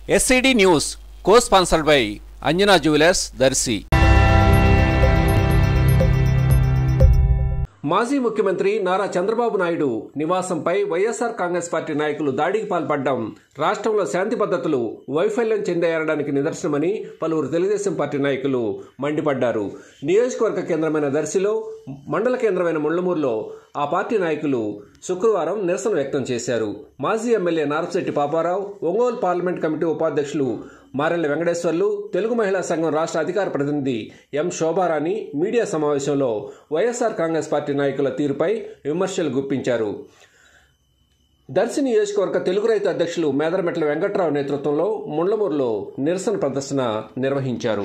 SCD news co sponsored by Anjana jewellers Darsi మాజీ ముఖ్యమంత్రి నారా చంద్రబాబు నాయుడు నివాసంపై వైఎస్ఆర్ కాంగ్రెస్ పార్టీ నాయకులు దాడికి పాల్పడడం రాష్ట్రంలో శాంతి భద్రతలు వైఫల్యం చెందాయనడానికి నిదర్శనమని పలువురు తెలుగుదేశం పార్టీ నాయకులు మండిపడ్డారు నియోజకవర్గ కేంద్రమైన దర్శిలో మండల కేంద్రమైన ముళ్లమూరులో ఆ పార్టీ నాయకులు శుక్రవారం నిరసన వ్యక్తం చేశారు మాజీ MLA Narasetti Paparao Ongole parliament committee ఉపాధ్యక్షులు మారెళ్ల వెంకటేశ్వర్లు తెలుగు మహిళా సంఘం రాష్ట్ర అధికార ప్రతినిధి ఎం శోభారాణి మీడియా సమావేశంలో వైఎస్ఆర్ కాంగ్రెస్ పార్టీ నాయకుల తీరుపై విమర్శలు గుప్పించారు దర్శి నియోజకవర్గ తెలుగు రైతు అధ్యక్షులు మేదరమెట్ల వెంకట్రావు నేతృత్వంలో ముండ్లమూరులో నిరసన ప్రదర్శన నిర్వహించారు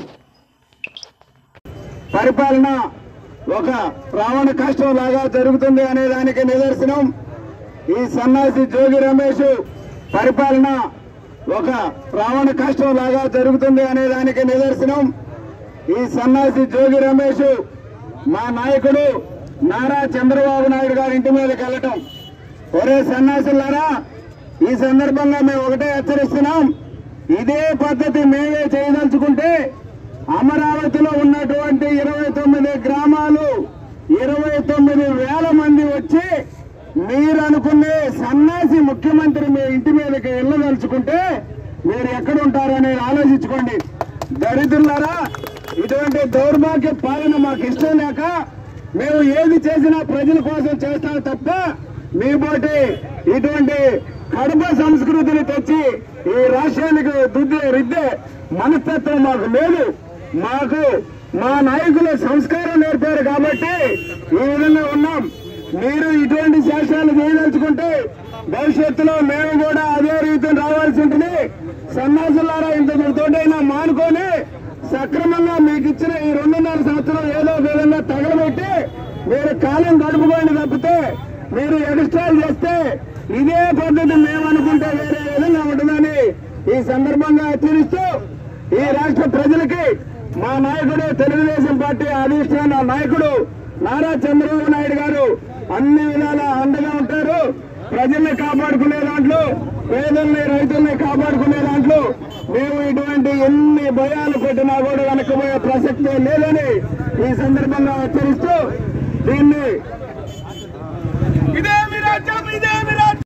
పరిపాలన ఒక రావణ కష్టం లాగా జరుగుతుంది అనే దానికి నిదర్శనం ఈ సన్నాసి జోగి రమేష్ పరిపాలన ఒక రావణ కష్టం లాగా జరుగుతుంది అనే దానికి నిదర్శనం ఈ సన్నాసి జోగి రమేష్ మా నాయకుడు నారా చంద్రబాబు నాయుడు గారి ఇంటి మీదకి వెళ్ళటం ఒరే సన్నాసులారా ఈ సందర్భంగా మేము ఒకటే హెచ్చరిస్తున్నాం ఇదే పద్ధతి మేమే చేయదలుచుకుంటే అమరావతిలో ఉన్నటువంటి ఇరవై తొమ్మిది గ్రామాలు ఇరవై తొమ్మిది వేల మంది వచ్చి మీరు అనుకునే సన్నాసి ముఖ్యమంత్రి మీ ఇంటి మీదకి వెళ్ళదలుచుకుంటే మీరు ఎక్కడ ఉంటారనేది ఆలోచించుకోండి దరిద్రులారా ఇటువంటి దౌర్భాగ్య పాలన మాకు ఇష్టం లేక మేము ఏది చేసినా ప్రజల కోసం చేస్తాం తప్ప మీ పోటీ ఇటువంటి కడప సంస్కృతిని తెచ్చి ఈ రాష్ట్రానికి దుద్దే రిద్దే మనస్తత్వం మాకు లేదు మాకు మా నాయకులు సంస్కారం నేర్పారు కాబట్టి ఈ విధంగా ఉన్నాం మీరు ఇటువంటి శాసనాలు చేయదలుచుకుంటే భవిష్యత్తులో మేము కూడా అదే రీతిని రావాల్సి ఉంటుంది సన్నాసులారా ఇంత తోటైనా మానుకొని సక్రమంగా మీకు ఇచ్చిన ఈ రెండున్నర సంవత్సరం ఏదో ఒక విధంగా తగలబెట్టి మీరు కాలం గడుపుకోండి తప్పితే మీరు ఎక్స్ట్రాలు చేస్తే ఇదే పద్ధతి మేము అనుకుంటే వేరే విధంగా ఉంటుందని ఈ సందర్భంగా హెచ్చరిస్తూ ఈ రాష్ట్ర ప్రజలకి మా నాయకుడు తెలుగుదేశం పార్టీ అధిష్టాన నాయకుడు నారా చంద్రబాబు నాయుడు గారు అన్ని విధాల అండగా ఉంటారు ప్రజల్ని కాపాడుకునే దాంట్లో పేదల్ని రైతుల్ని కాపాడుకునే దాంట్లో మేము ఇటువంటి ఎన్ని భయాలు పెట్టినా కూడా వెనకపోయే ప్రసక్తే లేదని ఈ సందర్భంగా హెచ్చరిస్తూ దీన్ని ఇదే మీ రాజ్యం ఇదే మీ రాజ్యం